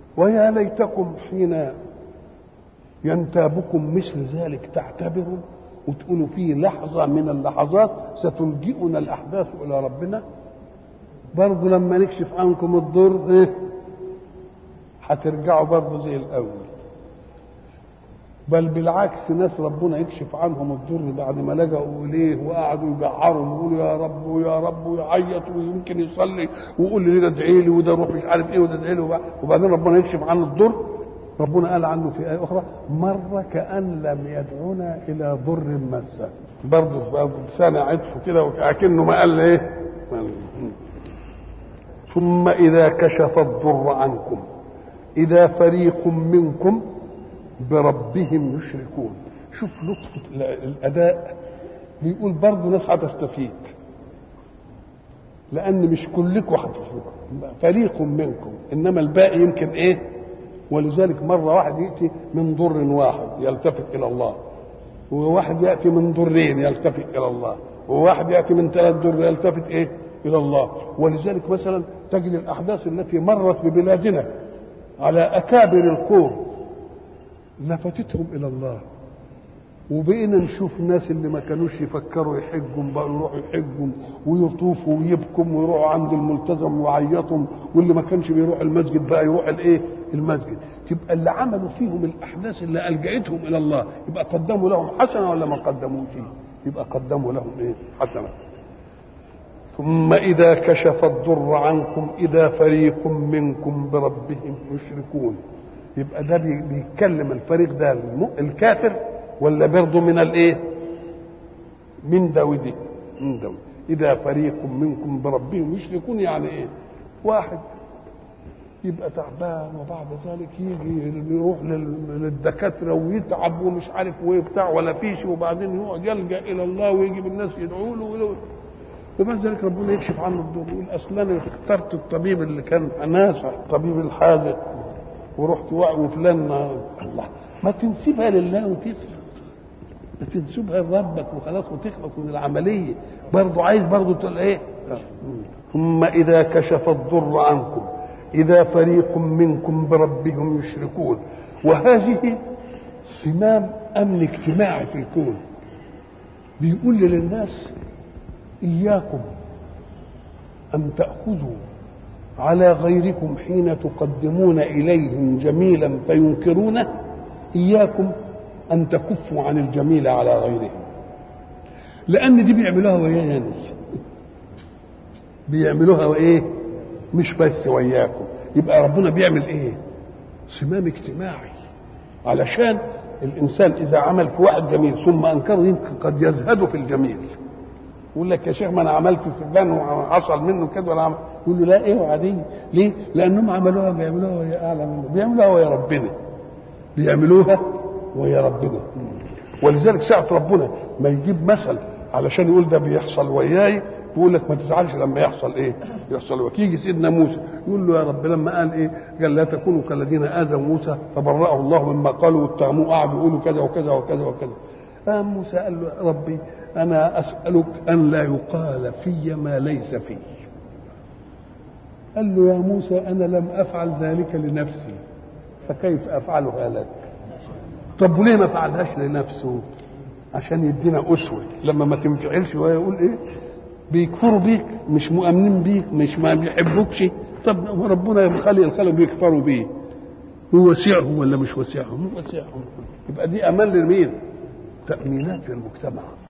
ويا ليتكم حين ينتابكم مثل ذلك تعتبروا وتقولوا في لحظة من اللحظات ستلجئنا الأحداث إلى ربنا برضه لما نكشف عنكم الضر إيه؟ هترجعوا برضه زي الأول بل بالعكس ناس ربنا يكشف عنهم الضر بعد ما لجأوا إليه وقعدوا يجعروا ويقولوا يا رب ويا رب ويعيط ويمكن يصلي ويقول لي ده ادعي لي وده روح مش عارف ايه وده ادعي لي وبعدين ربنا يكشف عنه الضر ربنا قال عنه في آية أخرى مر كأن لم يدعونا إلى ضر مسه برضه برضه لسانه عطف كده وكأنه ما قال إيه ثم إذا كشف الضر عنكم إذا فريق منكم بربهم يشركون شوف لطف الأداء بيقول برضه ناس هتستفيد لأن مش كلكم هتفرقوا فريق منكم إنما الباقي يمكن إيه ولذلك مرة واحد يأتي من ضر واحد يلتفت إلى الله وواحد يأتي من ضرين يلتفت إلى الله وواحد يأتي من ثلاث ضر يلتفت إيه إلى الله ولذلك مثلا تجد الأحداث التي مرت ببلادنا على أكابر القوم لفتتهم إلى الله وبقينا نشوف الناس اللي ما كانوش يفكروا يحجوا بقوا يروحوا يحجوا ويطوفوا ويبكوا ويروحوا عند الملتزم ويعيطوا واللي ما كانش بيروح المسجد بقى يروح الايه؟ المسجد تبقى اللي عملوا فيهم الاحداث اللي الجأتهم الى الله يبقى قدموا لهم حسنه ولا ما قدموش؟ يبقى قدموا لهم ايه؟ حسنه. ثم إذا كشف الضر عنكم إذا فريق منكم بربهم يشركون يبقى ده بيتكلم الفريق ده الكافر ولا برضه من الايه من ده ودي من ده اذا فريق منكم بربهم يشركون يعني ايه واحد يبقى تعبان وبعد ذلك يجي يروح للدكاتره ويتعب ومش عارف وبتاع ولا فيش وبعدين يقعد يلجا الى الله ويجي الناس يدعوا له وبعد ذلك ربنا يكشف عنه الضر يقول اصل انا اخترت الطبيب اللي كان نافع الطبيب الحاذق ورحت وفلان الله ما تنسبها لله وتخلص ما تنسبها لربك وخلاص وتخلص من العمليه برضه عايز برضه تقول ايه ثم اذا كشف الضر عنكم اذا فريق منكم بربهم يشركون وهذه صمام امن اجتماعي في الكون بيقول للناس اياكم ان تاخذوا على غيركم حين تقدمون اليهم جميلا فينكرونه اياكم ان تكفوا عن الجميل على غيرهم لان دي بيعملوها ويانا بيعملوها وايه مش بس وياكم يبقى ربنا بيعمل ايه صمام اجتماعي علشان الانسان اذا عمل في واحد جميل ثم انكره يمكن قد يزهد في الجميل يقول لك يا شيخ ما انا عملت في فلان وحصل منه كده ولا عمل يقول له لا ايه وعادي ليه؟ لانهم عملوها بيعملوها وهي اعلى منه بيعملوها ويا ربنا بيعملوها ويا ربنا ولذلك ساعة ربنا ما يجيب مثل علشان يقول ده بيحصل وياي يقول لك ما تزعلش لما يحصل ايه؟ يحصل وياك يجي سيدنا موسى يقول له يا رب لما قال ايه؟ قال لا تكونوا كالذين اذوا موسى فبرأه الله مما قالوا واتهموه قعدوا يقولوا كذا وكذا وكذا وكذا قام موسى قال له يا ربي انا اسالك ان لا يقال في ما ليس في قال له يا موسى انا لم افعل ذلك لنفسي فكيف افعلها لك طب وليه ما فعلهاش لنفسه عشان يدينا اسوه لما ما تنفعلش ويقول ايه بيكفروا بيك مش مؤمنين بيك مش ما بيحبوكش طب ربنا يخلي الخلق بيكفروا بيه هو وسعهم ولا مش وسعهم؟ هو وسعهم يبقى دي امان لمين؟ تأمينات في المجتمع